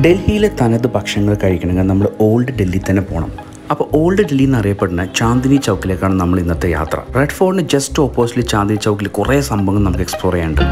ഡൽഹിയിലെ തനത് ഭക്ഷണങ്ങൾ കഴിക്കണമെങ്കിൽ നമ്മൾ ഓൾഡ് ഡൽഹി തന്നെ പോകണം അപ്പോൾ ഓൾഡ് ഡൽഹി എന്നറിയപ്പെടുന്ന ചാന്ദിനി ചൗക്കിലേക്കാണ് നമ്മൾ ഇന്നത്തെ യാത്ര റെഡ് ഫോർട്ടിന് ജസ്റ്റ് ഓപ്പോസിറ്റ് ചാന്ദിനി ചൗക്കിൽ കുറേ സംഭവങ്ങൾ നമുക്ക് എക്സ്പ്ലോർ ചെയ്യാനുണ്ട്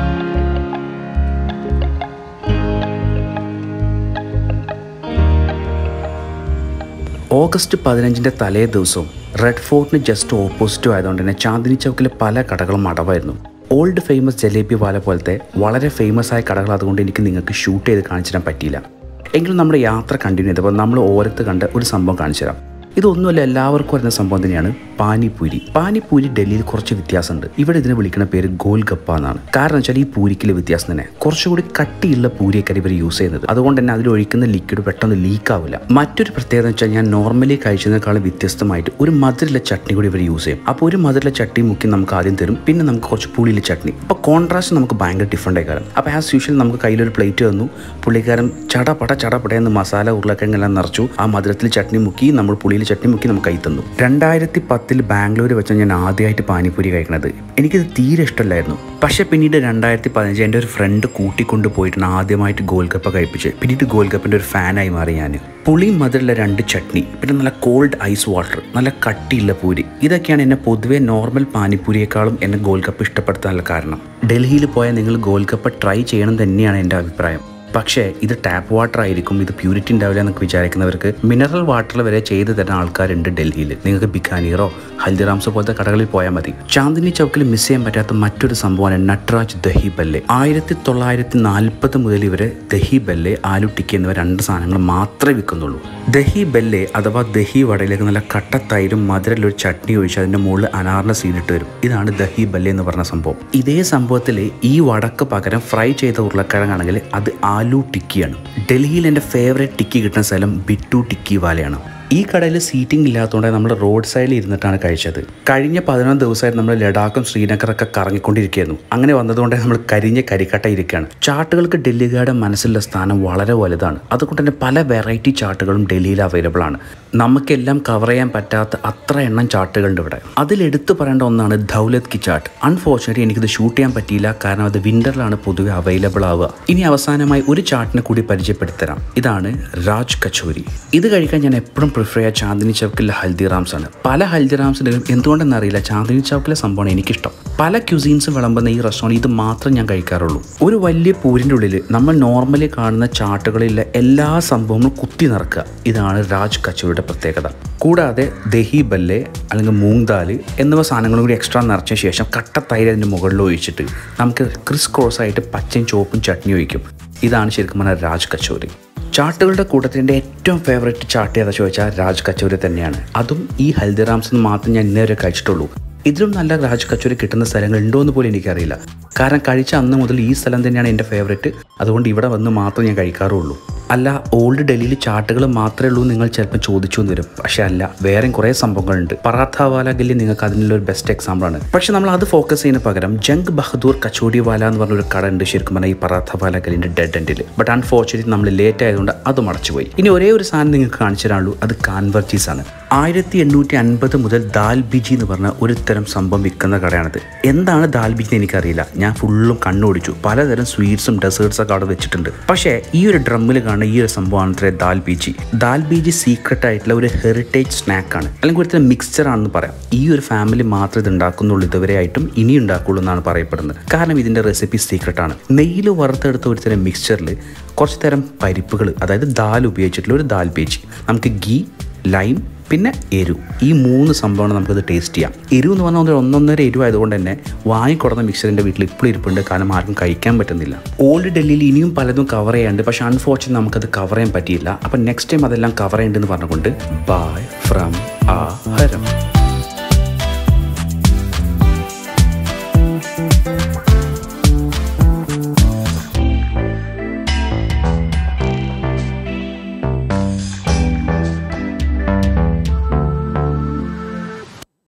ഓഗസ്റ്റ് പതിനഞ്ചിൻ്റെ തലേ ദിവസവും റെഡ് ഫോർട്ടിന് ജസ്റ്റ് ഓപ്പോസിറ്റും ആയതുകൊണ്ട് തന്നെ ചാന്ദിനി ചൗക്കിലെ പല കടകളും അടവായിരുന്നു ഓൾഡ് ഫേമസ് ജലേബി വാല പോലത്തെ വളരെ ഫേമസ് ആയ കടകൾ അതുകൊണ്ട് എനിക്ക് നിങ്ങൾക്ക് ഷൂട്ട് ചെയ്ത് കാണിച്ചു തരാൻ പറ്റിയില്ല എങ്കിലും നമ്മുടെ യാത്ര കണ്ടിന്യൂ ചെയ്തപ്പോൾ നമ്മൾ ഓരത്ത് കണ്ട ഒരു സംഭവം കാണിച്ചു തരാം ഇതൊന്നുമല്ല എല്ലാവർക്കും അറിയുന്ന സംഭവം തന്നെയാണ് പാനിപൂരി പാനിപൂരി ഡൽഹിയിൽ കുറച്ച് വ്യത്യാസമുണ്ട് ഇവിടെ ഇതിനെ വിളിക്കുന്ന പേര് ഗോൽഗപ്പ എന്നാണ് കാരണം വെച്ചാൽ ഈ പൂരിക്കിലെ വ്യത്യാസം തന്നെ കുറച്ചുകൂടി കട്ടിയുള്ള പൂരിയൊക്കെ ഇവർ യൂസ് ചെയ്യുന്നത് അതുകൊണ്ട് തന്നെ അതിൽ ഒഴിക്കുന്ന ലിക്വിഡ് പെട്ടെന്ന് ലീക്ക് ആവില്ല മറ്റൊരു പ്രത്യേകത എന്ന് വെച്ചാൽ ഞാൻ നോർമലി കഴിച്ചതിനേക്കാളും വ്യത്യസ്തമായിട്ട് ഒരു മധുരമുള്ള ചട്നി കൂടി ഇവർ യൂസ് ചെയ്യും അപ്പോൾ ഒരു മധുരമുള്ള ചട്നി മുക്കി നമുക്ക് ആദ്യം തരും പിന്നെ നമുക്ക് കുറച്ച് പുളിയിലെ ചട്നി അപ്പോൾ കോൺട്രാസ്റ്റ് നമുക്ക് ഭയങ്കര ഡിഫറെൻ്റ് ആയിക്കാരം അപ്പോൾ ആസ് യൂഷ്വൽ നമുക്ക് കയ്യിലൊരു പ്ലേറ്റ് തന്നു പുള്ളിക്കാരൻ ചടപട ചടപട എന്ന് മസാല ഉരുളക്കിഴങ്ങെല്ലാം നിറച്ചു ആ മധുരത്തിൽ ചട്നി മുക്കി നമ്മൾ പുളിയിൽ ചട്നി മുക്കി നമുക്ക് കൈ തന്നു രണ്ടായിരത്തി പത്തിൽ ബാംഗ്ലൂർ വെച്ച് ഞാൻ ആദ്യമായിട്ട് പാനിപൂരി കഴിക്കണത് എനിക്കിത് തീരെ ഇഷ്ടമല്ലായിരുന്നു പക്ഷേ പിന്നീട് രണ്ടായിരത്തി പതിനഞ്ച് എൻ്റെ ഒരു ഫ്രണ്ട് കൂട്ടിക്കൊണ്ട് പോയിട്ടാണ് ആദ്യമായിട്ട് ഗോൽഗപ്പ കഴിപ്പിച്ച് പിന്നീട് ഗോൽഗപ്പിൻ്റെ ഒരു ഫാനായി മാറി ഞാൻ പുളിയും മധുരമുള്ള രണ്ട് ചട്നി പിന്നെ നല്ല കോൾഡ് ഐസ് വാട്ടർ നല്ല കട്ടിയുള്ള പൂരി ഇതൊക്കെയാണ് എന്നെ പൊതുവെ നോർമൽ പാനിപ്പൂരിയേക്കാളും എന്നെ ഗോൽഗപ്പ ഇഷ്ടപ്പെടുത്താനുള്ള കാരണം ഡൽഹിയിൽ പോയാൽ നിങ്ങൾ ഗോൽഗപ്പ ട്രൈ ചെയ്യണം തന്നെയാണ് എൻ്റെ അഭിപ്രായം പക്ഷേ ഇത് ടാപ്പ് വാട്ടർ ആയിരിക്കും ഇത് പ്യൂരിറ്റി ഉണ്ടാവില്ല എന്നൊക്കെ വിചാരിക്കുന്നവർക്ക് മിനറൽ വാട്ടർ വരെ ചെയ്തു തരുന്ന ആൾക്കാരുണ്ട് ഡൽഹിയിൽ നിങ്ങൾക്ക് ബിക്കാനീറോ ഹൽദിറാംസോ പോലത്തെ കടകളിൽ പോയാൽ മതി ചാന്ദിനി ചൗക്കിൽ മിസ് ചെയ്യാൻ പറ്റാത്ത മറ്റൊരു സംഭവമാണ് നട്രാജ് ദഹി ബല്ലെ ആയിരത്തി തൊള്ളായിരത്തി നാൽപ്പത് മുതൽ ഇവരെ ദഹി ബല്ലെ ആലു ടിക്കി എന്നിവ രണ്ട് സാധനങ്ങൾ മാത്രമേ വിൽക്കുന്നുള്ളൂ ദഹി ബല്ലെ അഥവാ ദഹി വടയിലേക്ക് നല്ല കട്ടത്തൈരും മധുരയിലൊരു ചട്നി ഒഴിച്ച് അതിൻ്റെ മുകളിൽ അനാറിൻ്റെ സീനിട്ട് വരും ഇതാണ് ദഹി ബല്ലെ എന്ന് പറഞ്ഞ സംഭവം ഇതേ സംഭവത്തിൽ ഈ വടക്ക് പകരം ഫ്രൈ ചെയ്ത ഉരുളക്കിഴങ്ങാണെങ്കിൽ അത് ആലു ടിക്കിയാണ് ഡൽഹിയിൽ എൻ്റെ ഫേവറേറ്റ് ടിക്കി കിട്ടുന്ന സ്ഥലം ബിട്ടു ടിക്കി വാലയാണ് ഈ കടയിൽ സീറ്റിംഗ് ഇല്ലാത്തതുകൊണ്ട് നമ്മൾ റോഡ് സൈഡിൽ ഇരുന്നിട്ടാണ് കഴിച്ചത് കഴിഞ്ഞ പതിനൊന്ന് ദിവസമായിട്ട് നമ്മൾ ലഡാക്കും ശ്രീനഗറൊക്കെ കറങ്ങിക്കൊണ്ടിരിക്കുകയായിരുന്നു അങ്ങനെ വന്നതുകൊണ്ട് നമ്മൾ കരിഞ്ഞ കരിക്കട്ട ഇരിക്കുകയാണ് ചാർട്ടുകൾക്ക് ഡൽഹിക്കാരുടെ മനസ്സിലുള്ള സ്ഥാനം വളരെ വലുതാണ് അതുകൊണ്ട് തന്നെ പല വെറൈറ്റി ചാർട്ടുകളും ഡൽഹിയിൽ അവൈലബിൾ ആണ് നമുക്കെല്ലാം കവർ ചെയ്യാൻ പറ്റാത്ത അത്ര എണ്ണം ചാർട്ടുകളുണ്ട് ഇവിടെ അതിൽ എടുത്തു പറയേണ്ട ഒന്നാണ് ദൗലത് കി ചാർട്ട് അൺഫോർച്ചുനേറ്റ്ലി എനിക്കിത് ഷൂട്ട് ചെയ്യാൻ പറ്റിയില്ല കാരണം അത് വിന്ററിലാണ് പൊതുവെ അവൈലബിൾ ആവുക ഇനി അവസാനമായി ഒരു ചാർട്ടിനെ കൂടി പരിചയപ്പെടുത്തരാം ഇതാണ് രാജ് കച്ചോരി ഇത് കഴിക്കാൻ ഞാൻ എപ്പോഴും പ്രിഫർ ചെയ്യുക ചാന്ദിനി ചൗക്കിലെ ഹൽദിറാംസ് ആണ് പല ഹൽദിറാംസിലും എന്തുകൊണ്ടെന്ന് അറിയില്ല ചാന്ദിനി ചൗക്കിലെ സംഭവമാണ് എനിക്കിഷ്ടം പല ക്യൂസീൻസ് വിളമ്പുന്ന ഈ റെസ്റ്റോറൻറ്റ് ഇത് മാത്രം ഞാൻ കഴിക്കാറുള്ളൂ ഒരു വലിയ പൂരിൻ്റെ ഉള്ളിൽ നമ്മൾ നോർമലി കാണുന്ന ചാട്ടുകളിലെ എല്ലാ സംഭവങ്ങളും കുത്തി നിറക്കുക ഇതാണ് രാജ് കച്ചോരിയുടെ പ്രത്യേകത കൂടാതെ ദഹി ബല്ലെ അല്ലെങ്കിൽ മൂങ് ദാൽ എന്നിവ സാധനങ്ങളും കൂടി എക്സ്ട്രാ നിറച്ച ശേഷം കട്ട തൈര് അതിൻ്റെ മുകളിൽ ഒഴിച്ചിട്ട് നമുക്ക് ക്രിസ് ക്രോസ് ആയിട്ട് പച്ചയും ചുവപ്പും ചട്നി ഒഴിക്കും ഇതാണ് ശരിക്കും പറഞ്ഞാൽ രാജ് കച്ചോരി ചാട്ടുകളുടെ കൂട്ടത്തിൽ എൻ്റെ ഏറ്റവും ഫേവറേറ്റ് ചാട്ട് ഏതാ ചോദിച്ചാൽ രാജ് കച്ചോരി തന്നെയാണ് അതും ഈ ഹൽദിറാംസ് മാത്രം ഞാൻ ഇന്നേ വരെ കഴിച്ചിട്ടുള്ളൂ ഇതിലും നല്ല രാജ് കച്ചോരി കിട്ടുന്ന സ്ഥലങ്ങൾ ഉണ്ടോ എന്ന് പോലും എനിക്കറിയില്ല കാരണം കഴിച്ച അന്ന് മുതൽ ഈ സ്ഥലം തന്നെയാണ് എൻ്റെ ഫേവറേറ്റ് അതുകൊണ്ട് ഇവിടെ വന്ന് മാത്രം ഞാൻ കഴിക്കാറുള്ളൂ അല്ല ഓൾഡ് ഡൽഹിയിൽ ചാട്ടുകൾ മാത്രമേ ഉള്ളൂ നിങ്ങൾ ചിലപ്പോൾ ചോദിച്ചു എന്ന് വരും പക്ഷേ അല്ല വേറെയും കുറേ സംഭവങ്ങളുണ്ട് പറാത്ത വാല ഗല്ലി നിങ്ങൾക്ക് അതിനുള്ള ഒരു ബെസ്റ്റ് എക്സാമ്പിളാണ് പക്ഷേ നമ്മൾ അത് ഫോക്കസ് ചെയ്യുന്ന പകരം ജംഗ് ബഹദൂർ കച്ചോടി വാല എന്ന് പറഞ്ഞൊരു കട ഉണ്ട് ശരിക്കും പറഞ്ഞാൽ ഈ പറാത്ത വാല ഗല്ലിൻ്റെ ഡെഡ് എൻഡിൽ ബട്ട് അൺഫോർച്ചുനേറ്റ്ലി നമ്മൾ ലേറ്റ് ആയതുകൊണ്ട് അത് മടച്ചുപോയി ഇനി ഒരേ ഒരു സാധനം നിങ്ങൾക്ക് കാണിച്ചു തരാനുള്ളൂ അത് കാൻവർജീസ് ആണ് ആയിരത്തി എണ്ണൂറ്റി അൻപത് മുതൽ ദാൽ ബിജി എന്ന് പറഞ്ഞ ഒരു തരം സംഭവം വിൽക്കുന്ന കടയാണിത് എന്താണ് ദാൽ ബിജി എന്ന് എനിക്കറിയില്ല ഞാൻ ഫുള്ളും കണ്ണോടിച്ചു പലതരം സ്വീറ്റ്സും ഡെസേർട്സ് ഒക്കെ അവിടെ വെച്ചിട്ടുണ്ട് പക്ഷേ ഈ ഒരു ഡ്രമ്മിൽ കാണുന്ന ഈ ഒരു സംഭവമാണ് ഇത്ര ദാൽ ബീജി ദാൽ ബീജി സീക്രട്ട് ആയിട്ടുള്ള ഒരു ഹെറിറ്റേജ് സ്നാക്കാണ് അല്ലെങ്കിൽ ഒരു മിക്സ്ചർ ആണെന്ന് പറയാം ഈ ഒരു ഫാമിലി മാത്രമേ ഇത് ഉണ്ടാക്കുന്നുള്ളൂ ഇതുവരെ ആയിട്ടും ഇനി ഉണ്ടാക്കുള്ളൂ എന്നാണ് പറയപ്പെടുന്നത് കാരണം ഇതിൻ്റെ റെസിപ്പി സീക്രട്ട് ആണ് നെയ്യിൽ വറുത്തെടുത്ത ഒരു തരം മിക്സ്ചറിൽ കുറച്ച് തരം പരിപ്പുകൾ അതായത് ദാൽ ഉപയോഗിച്ചിട്ടുള്ള ഒരു ദാൽ ബീജി നമുക്ക് ഗീ ലൈം പിന്നെ എരു ഈ മൂന്ന് സംഭവമാണ് നമുക്കത് ടേസ്റ്റ് ചെയ്യാം എരു എന്ന് പറഞ്ഞാൽ ഒന്നൊന്നര എരു ആയതുകൊണ്ട് തന്നെ വാങ്ങിക്കൊടുന്ന മിക്സറിൻ്റെ വീട്ടിൽ ഇപ്പോഴും ഇരിപ്പുണ്ട് കാരണം ആർക്കും കഴിക്കാൻ പറ്റുന്നില്ല ഓൾഡ് ഡൽഹിയിൽ ഇനിയും പലതും കവർ ചെയ്യാണ്ട് പക്ഷേ അൺഫോർച്ചുനേറ്റ് നമുക്കത് കവർ ചെയ്യാൻ പറ്റിയില്ല അപ്പം നെക്സ്റ്റ് ടൈം അതെല്ലാം കവർ ചെയ്യേണ്ടെന്ന് പറഞ്ഞുകൊണ്ട് ബൈ ഫ്രം ആ ഹരം